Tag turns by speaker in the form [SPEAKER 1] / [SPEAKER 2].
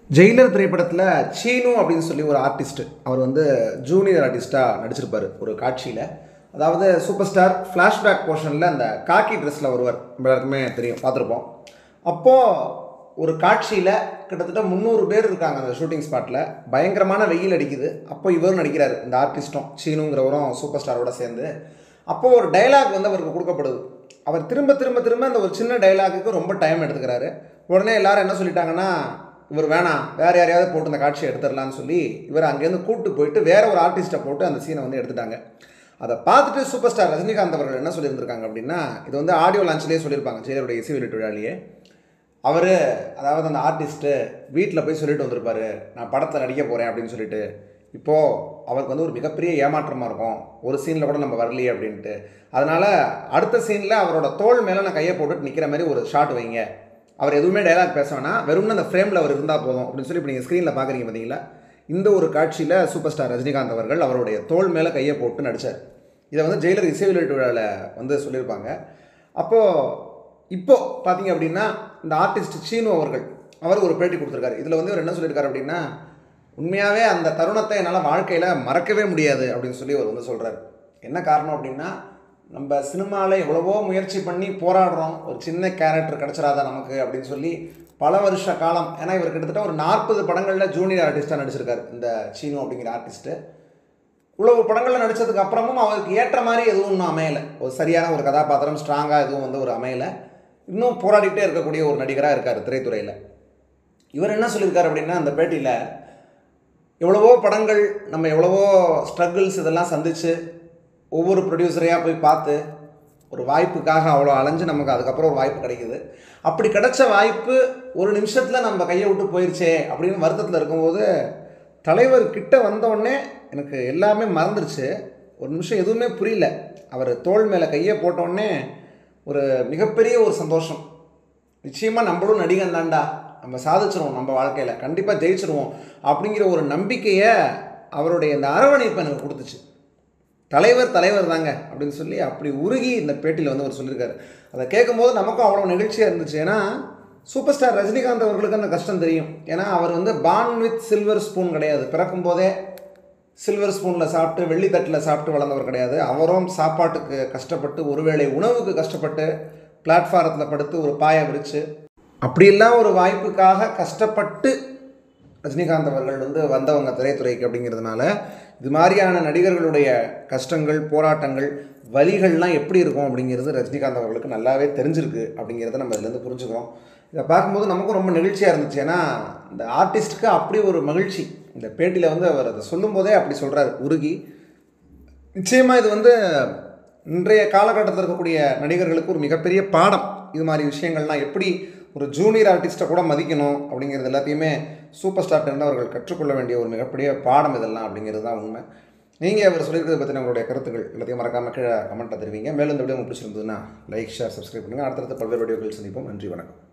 [SPEAKER 1] Jailer திரைப்படத்தில் சீனு அப்படின்னு சொல்லி ஒரு ஆர்டிஸ்ட் அவர் வந்து ஜூனியர் ஆர்டிஸ்ட்டாக நடிச்சிருப்பார் ஒரு காட்சியில் அதாவது சூப்பர் ஸ்டார் ஃப்ளாஷ்பேக் போர்ஷனில் அந்த காக்கி ட்ரெஸ்ஸில் வருவார் நம்ம எல்லாருக்குமே தெரியும் பார்த்துருப்போம் அப்போது ஒரு காட்சியில் கிட்டத்தட்ட முந்நூறு பேர் இருக்காங்க அந்த ஷூட்டிங் ஸ்பாட்டில் பயங்கரமான வெயில் அடிக்குது அப்போ இவரும் நடிக்கிறார் இந்த ஆர்டிஸ்ட்டும் சீனுங்கிறவரும் சூப்பர் ஸ்டாரோட சேர்ந்து அப்போது ஒரு டைலாக் வந்து அவருக்கு கொடுக்கப்படுது அவர் திரும்ப திரும்ப திரும்ப அந்த ஒரு சின்ன டைலாக்குக்கு ரொம்ப டைம் எடுத்துக்கிறாரு உடனே எல்லாரும் என்ன சொல்லிட்டாங்கன்னா இவர் வேணாம் வேறு யாரையாவது போட்டு இந்த காட்சியை எடுத்துடலான்னு சொல்லி இவர் அங்கேருந்து கூப்பிட்டு போயிட்டு வேற ஒரு ஆர்டிஸ்ட்டை போட்டு அந்த சீனை வந்து எடுத்துட்டாங்க அதை பார்த்துட்டு சூப்பர் ஸ்டார் ரஜினிகாந்த் அவர்கள் என்ன சொல்லியிருந்திருக்காங்க அப்படின்னா இது வந்து ஆடியோ லான்ச்லேயே சொல்லியிருப்பாங்க ஜெயலருடைய இசை வெளியீட்டு விழாலேயே அவர் அதாவது அந்த ஆர்டிஸ்ட்டு வீட்டில் போய் சொல்லிட்டு வந்திருப்பாரு நான் படத்தில் நடிக்க போகிறேன் அப்படின்னு சொல்லிட்டு இப்போது அவருக்கு வந்து ஒரு மிகப்பெரிய ஏமாற்றமாக இருக்கும் ஒரு சீனில் கூட நம்ம வரலையே அப்படின்ட்டு அதனால் அடுத்த சீனில் அவரோட தோள் மேலே நான் கையை போட்டுட்டு நிற்கிற மாதிரி ஒரு ஷாட் வைங்க அவர் எதுவுமே டைலாக் பேச வேணாம் வெறும்னு அந்த ஃப்ரேமில் அவர் இருந்தால் போதும் அப்படின்னு சொல்லி இப்போ நீங்கள் ஸ்க்ரீனில் பார்க்குறீங்க பார்த்தீங்களா இந்த ஒரு காட்சியில் சூப்பர் ஸ்டார் ரஜினிகாந்த் அவர்கள் அவருடைய தோள் மேலே கையை போட்டு நடித்தார் இதை வந்து ஜெயிலர் இசை வெளியீட்டு விழாவில் வந்து சொல்லியிருப்பாங்க அப்போது இப்போ பார்த்தீங்க அப்படின்னா இந்த ஆர்டிஸ்ட் சீனு அவர்கள் அவர் ஒரு பேட்டி கொடுத்துருக்காரு இதில் வந்து அவர் என்ன சொல்லியிருக்காரு அப்படின்னா உண்மையாகவே அந்த தருணத்தை என்னால் வாழ்க்கையில் மறக்கவே முடியாது அப்படின்னு சொல்லி அவர் வந்து சொல்கிறார் என்ன காரணம் அப்படின்னா நம்ம சினிமாவில் எவ்வளவோ முயற்சி பண்ணி போராடுறோம் ஒரு சின்ன கேரக்டர் கிடச்சிடாதா நமக்கு அப்படின்னு சொல்லி பல வருஷ காலம் ஏன்னா இவர் கிட்டத்தட்ட ஒரு நாற்பது படங்களில் ஜூனியர் ஆர்டிஸ்ட்டாக நடிச்சிருக்காரு இந்த சீனு அப்படிங்கிற ஆர்டிஸ்ட்டு இவ்வளவு படங்களில் நடித்ததுக்கு அப்புறமும் அவருக்கு ஏற்ற மாதிரி எதுவும் இன்னும் அமையலை ஒரு சரியான ஒரு கதாபாத்திரம் ஸ்ட்ராங்காக எதுவும் வந்து ஒரு அமையலை இன்னும் போராடிட்டே இருக்கக்கூடிய ஒரு நடிகராக இருக்கார் திரைத்துறையில் இவர் என்ன சொல்லியிருக்காரு அப்படின்னா அந்த பேட்டியில் எவ்வளவோ படங்கள் நம்ம எவ்வளவோ ஸ்ட்ரகிள்ஸ் இதெல்லாம் சந்தித்து ஒவ்வொரு ப்ரொடியூசரையாக போய் பார்த்து ஒரு வாய்ப்புக்காக அவ்வளோ அலைஞ்சு நமக்கு அதுக்கப்புறம் ஒரு வாய்ப்பு கிடைக்குது அப்படி கிடைச்ச வாய்ப்பு ஒரு நிமிஷத்தில் நம்ம கையை விட்டு போயிடுச்சே அப்படின்னு வருத்தத்தில் இருக்கும்போது தலைவர் கிட்ட வந்தோடனே எனக்கு எல்லாமே மறந்துருச்சு ஒரு நிமிஷம் எதுவுமே புரியல அவர் தோள் மேலே கையை போட்டோடனே ஒரு மிகப்பெரிய ஒரு சந்தோஷம் நிச்சயமாக நம்மளும் நடிகன் தான்டா நம்ம சாதிச்சிருவோம் நம்ம வாழ்க்கையில் கண்டிப்பாக ஜெயிச்சிருவோம் அப்படிங்கிற ஒரு நம்பிக்கையை அவருடைய இந்த அரவணைப்பு எனக்கு கொடுத்துச்சு தலைவர் தலைவர் தாங்க அப்படின்னு சொல்லி அப்படி உருகி இந்த பேட்டியில் வந்து அவர் சொல்லியிருக்காரு அதை கேட்கும்போது நமக்கும் அவ்வளோ நிகழ்ச்சியாக இருந்துச்சு ஏன்னா சூப்பர் ஸ்டார் ரஜினிகாந்த் அவர்களுக்கு அந்த கஷ்டம் தெரியும் ஏன்னா அவர் வந்து பான் வித் சில்வர் ஸ்பூன் கிடையாது பிறக்கும் போதே சில்வர் ஸ்பூனில் சாப்பிட்டு வெள்ளித்தட்டில் சாப்பிட்டு வளர்ந்தவர் கிடையாது அவரும் சாப்பாட்டுக்கு கஷ்டப்பட்டு ஒருவேளை உணவுக்கு கஷ்டப்பட்டு பிளாட்ஃபாரத்தில் படுத்து ஒரு பாயை விரித்து அப்படியெல்லாம் ஒரு வாய்ப்புக்காக கஷ்டப்பட்டு ரஜினிகாந்த் அவர்கள் வந்து வந்தவங்க திரைத்துறைக்கு அப்படிங்கிறதுனால இது மாதிரியான நடிகர்களுடைய கஷ்டங்கள் போராட்டங்கள் வலிகள்லாம் எப்படி இருக்கும் அப்படிங்கிறது ரஜினிகாந்த் அவர்களுக்கு நல்லாவே தெரிஞ்சிருக்கு அப்படிங்கிறத நம்ம இதுலேருந்து புரிஞ்சுக்கிறோம் இதை பார்க்கும்போது நமக்கும் ரொம்ப நெகிழ்ச்சியாக இருந்துச்சு ஏன்னா இந்த ஆர்டிஸ்ட்டுக்கு அப்படி ஒரு மகிழ்ச்சி இந்த பேட்டியில் வந்து அவர் அதை சொல்லும்போதே அப்படி சொல்கிறார் உருகி நிச்சயமாக இது வந்து இன்றைய காலகட்டத்தில் இருக்கக்கூடிய நடிகர்களுக்கு ஒரு மிகப்பெரிய பாடம் இது மாதிரி விஷயங்கள்லாம் எப்படி ஒரு ஜூனியர் ஆர்டிஸ்ட்டை கூட மதிக்கணும் அப்படிங்கிறது எல்லாத்தையுமே சூப்பர் ஸ்டார்ட்டு அவர்கள் கற்றுக்கொள்ள வேண்டிய ஒரு மிகப்பெரிய பாடம் இதெல்லாம் அப்படிங்கிறது தான் உண்மை நீங்கள் அவர் சொல்லியிருக்கிறத பற்றின உங்களுடைய கருத்துக்கள் எல்லாத்தையும் மறக்காமல் கீழே கமெண்ட்டில் தெரிவிங்க மேலும் இந்த வீடியோ உங்களுக்கு பிடிச்சிருந்ததுன்னா லைக் ஷேர் சப்ஸ்கிரைப் பண்ணுங்கள் அடுத்தடுத்த பல்வேறு வீடியோக்கள் சந்திப்போம் நன்றி வணக்கம்